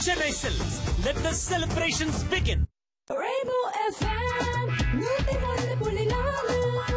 Chennai Silks. Let the celebrations begin. Rainbow FM, நூத்தி ஒன்று புள்ளி நாலு.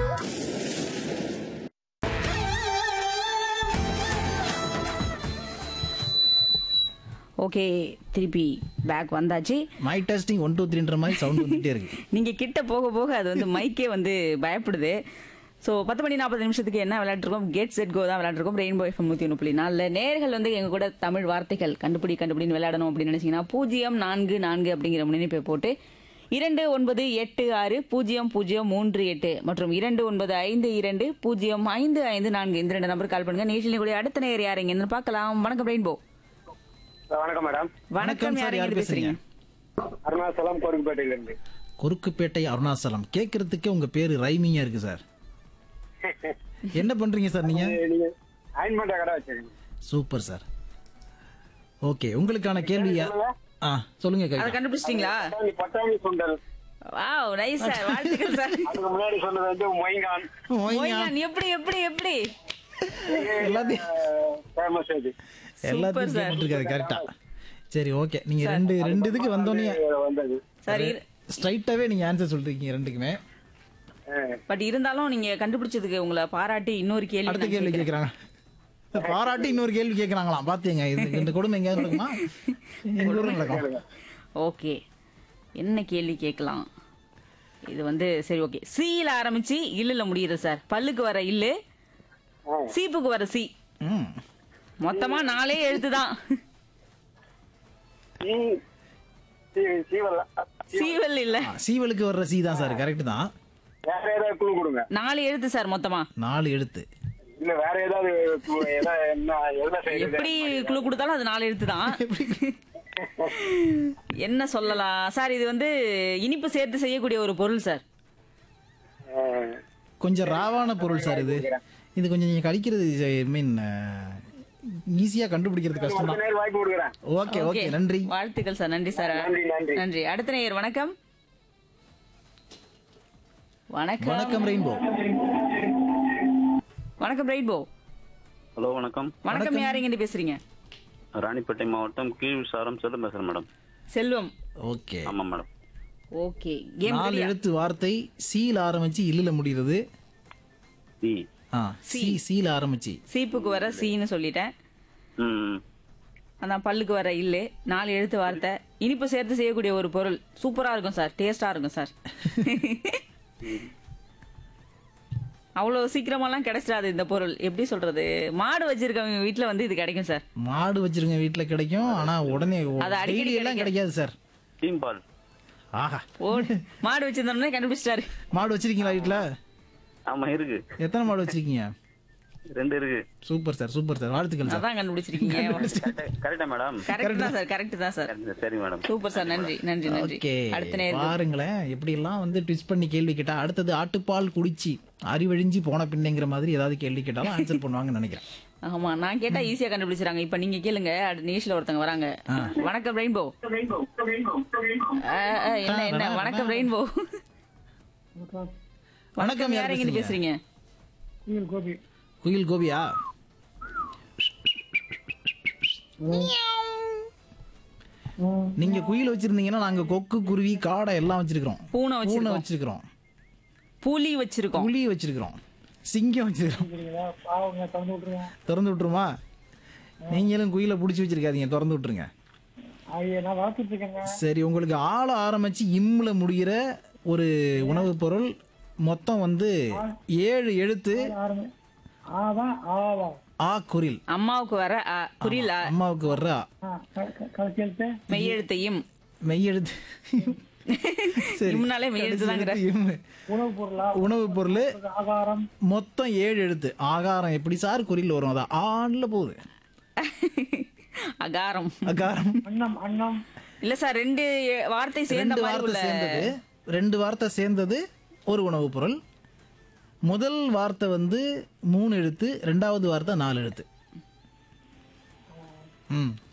ஓகே திருப்பி பேக் வந்தாச்சு மை டெஸ்டிங் ஒன் டூ த்ரீன்ற மாதிரி சவுண்ட் வந்துட்டே இருக்கு நீங்க கிட்ட போக போக அது வந்து மைக்கே வந்து பயப்படுது ஸோ பத்து மணி நாற்பது நிமிஷத்துக்கு என்ன விளையாட்டுருக்கோம் கெட் செட் கோ தான் விளையாட்டுருக்கோம் ரெயின்போ எஃப்எம் நூற்றி ஒன்று புள்ளி நாலில் நேர்கள் வந்து எங்க கூட தமிழ் வார்த்தைகள் கண்டுபிடி கண்டுபிடின்னு விளையாடணும் அப்படின்னு நினைச்சீங்கன்னா பூஜ்ஜியம் நான்கு நான்கு அப்படிங்கிற முன்னிப்பை போட்டு இரண்டு ஒன்பது எட்டு ஆறு பூஜ்ஜியம் பூஜ்ஜியம் மூன்று எட்டு மற்றும் இரண்டு ஒன்பது ஐந்து இரண்டு பூஜ்ஜியம் ஐந்து ஐந்து நான்கு இந்த ரெண்டு நம்பர் கால் பண்ணுங்க நேஷனல் கூட அடுத்த நேர் யார் எங்கன்னு பார்க்கலாம் வணக்கம் ரெயின்போ வணக்கம் மேடம் வணக்கம் சார் யார் யார் எங்க பேசுறீங்க பேசுறீங்க அருணாச்சலம் கோரிக்கப்பேட்டையில இருந்து குறுக்குப்பேட்டை அருணாச்சலம் கேட்கறதுக்கே உங்க பேரு ரைமிங்கா இருக்கு சார் என்ன பண்றீங்க சார் நீங்க நீங்க அயன் பண்ற கடை வச்சிருக்கீங்க சூப்பர் சார் ஓகே உங்களுக்கான கேள்வி யா- ஆ சொல்லுங்க அதை கவிதா. கண்டுபிடிச்சிட்டீங்களா பட்டாணி பட்டாணி சுண்டல் வாவ் நைஸ் சார் வாழ்த்துக்கள் சார் அதுக்கு முன்னாடி சொன்னது வந்து மொய்கான் ஓய்ங்க. மொய்கான், எப்படி எப்படி எப்படி எல்லாத்தையும் ஃபேமஸ் அது எல்லாத்தையும் sir. கேட்டுருக்காரு கரெக்டா சரி ஓகே நீங்க ரெண்டு ரெண்டு இதுக்கு வந்தோடனே வந்தது சரி ஸ்ட்ரைட்டாவே நீங்க ஆன்சர் சொல்லிருக்கீங்க ரெண்டுக்குமே பட் இருந்தாலும் நீங்க கண்டுபிடிச்சதுக்கு உங்களை பாராட்டி இன்னொரு கேள்வி அடுத்த நான் கேள்வி கேட்கிறேன். கேக்குறாங்க பாராட்டி இன்னொரு கேள்வி கேக்குறாங்களாம் பாத்தீங்க இது இந்த கொடுமை எங்கேயாவது நடக்குமா எங்க ஊர்ல நடக்கும் ஓகே என்ன கேள்வி கேட்கலாம் இது வந்து சரி ஓகே சீல ஆரம்பிச்சு இல்லுல முடியுது சார் பல்லுக்கு வர இல்லு சீப்புக்கு வர சி ம் மொத்தமா நாலே எழுத்து தான் சீ சீ- சீவல் சீவல் இல்ல ஆ, சீவலுக்கு வர்ற சி தான் சார் கரெக்ட் தான் வேற ஏதாவது குழு கொடுங்க நாலு எழுத்து சார் மொத்தமா நாலு எழுத்து இல்ல வேற ஏதாவது clue, ஏதாவது என்ன எதுல செய்யுது எப்படி குழு கொடுத்தாலும் அது நாலு எழுத்து தான் என்ன சொல்லலாம் சார் இது வந்து இனிப்பு சேர்த்து செய்யக்கூடிய ஒரு பொருள் சார் கொஞ்சம் ராவான பொருள் சார் இது இது கொஞ்சம் நீங்க கடிக்கிறது ஐ மீன் ஈஸியா கண்டுபிடிக்கிறது கஷ்டம் தான் நேரம் வாய்ப்பு கொடுக்குறேன் ஓகே ஓகே நன்றி வாழ்த்துக்கள் சார் நன்றி சார் நன்றி, நன்றி. நன்றி அடுத்த நேயர் வணக்கம் வணக்கம் வணக்கம் ரெயின்போ வணக்கம் ரெயின்போ ஹலோ வணக்கம் வணக்கம் யாருங்க பேசுறீங்க ராணிப்பேட்டை மாவட்டம் கீழ் சாரம் செல்லும் பேசுறேன் மேடம் செல்வம் ஓகே ஆமாம் மேடம் ஓகே கேம் நாலு எழுத்து வார்த்தை சீல ஆரம்பிச்சு இல்லல முடிகிறது சி ஆ சி சீல ஆரம்பிச்சு சீப்புக்கு வர சீன்னு சொல்லிட்டேன் ம் ம். அதான் பல்லுக்கு வர இல்லு நாலு எழுத்து வார்த்தை இனிப்பு சேர்த்து செய்யக்கூடிய ஒரு பொருள் சூப்பரா இருக்கும் சார் டேஸ்டா இருக்கும் சார் அவ்வளவு சீக்கிரமாலாம் கிடைச்சிடாது இந்த பொருள் எப்படி சொல்றது மாடு வச்சிருக்கவங்க வீட்ல வந்து இது கிடைக்கும் சார் மாடு வச்சிருங்க வீட்டுல கிடைக்கும் ஆனா உடனே அது அடிக்கடி daily எல்லாம் கிடைக்காது சார் டீம் பால் ஆஹா ஓ மாடு வச்சிருந்தோம்னே கண்டுபிடிச்சிட்டாரு மாடு வச்சிருக்கீங்களா வீட்டுல ஆமா இருக்கு எத்தனை மாடு வச்சிருக்கீங்க ரெண்டு இருக்கு சூப்பர் சார் சூப்பர் சார் வாழ்த்துக்கள் சார் அதான் கண்டுபிடிச்சிருக்கீங்க கரெக்டா மேடம் கரெக்ட் தான் சார் கரெக்ட் தான் சார் சரி மேடம் சூப்பர் சார் நன்றி நன்றி நன்றி ஓகே அடுத்த நேரம் பாருங்களேன் எப்படி எல்லாம் வந்து ட்விஸ்ட் பண்ணி கேள்வி கேட்டா அடுத்தது ஆட்டுப்பால் குடிச்சி அறிவழிஞ்சு போன பின்னைங்கிற மாதிரி ஏதாவது கேள்வி கேட்டாலும் ஆன்சர் பண்ணுவாங்கன்னு நினைக்கிறேன் ஆமா நான் கேட்டா ஈஸியா கண்டுபிடிச்சிராங்க இப்ப நீங்க கேளுங்க அடுத்த நியூஸ்ல ஒருத்தங்க வராங்க வணக்கம் ரெயின்போ என்ன என்ன வணக்கம் ரெயின்போ வணக்கம் யார் யார் எங்க பேசுறீங்க பேசுறீங்க குயில் கோபியா நீங்க குயில் வச்சிருந்தீங்கன்னா நாங்க கொக்கு குருவி காடை எல்லாம் வச்சிருக்கிறோம் பூனை பூனை வச்சிருக்கோம் வச்சிருக்கிறோம் புலி வச்சிருக்கோம் புலி வச்சிருக்கிறோம் சிங்கம் வச்சிருக்கிறோம் திறந்து விட்டுருமா நீங்களும் குயில புடிச்சு வச்சிருக்காதீங்க திறந்து விட்டுருங்க சரி உங்களுக்கு ஆள ஆரம்பிச்சு இம்ல முடிகிற ஒரு உணவுப் பொருள் மொத்தம் வந்து ஏழு எழுத்து ஆ குரில் அம்மாவுக்கு வர அ, குரில் அ, அம்மாவுக்கு வர்ற ஆ. மெய்யெழுத்தையும் மெய்யெழுத்து சரி இம்னாலே மெய்யெழுத்து தாங்கிற இம்மு. உணவுப் பொருள் மொத்தம் ஏழு எழுத்து ஆகாரம் எப்படி சார் குறில் வரும் அதான் ஆண்ல போகுது அகாரம் அகாரம் இல்ல சார் ரெண்டு வார்த்தை சேர்ந்த ரெண்டு மாதிரி வார்த்தை உள்ள சேர்ந்தது ரெண்டு வார்த்தை சேர்ந்தது ஒரு உணவுப் பொருள் முதல் வார்த்தை வந்து மூணு எழுத்து ரெண்டாவது வார்த்தை நாலு எழுத்து ம்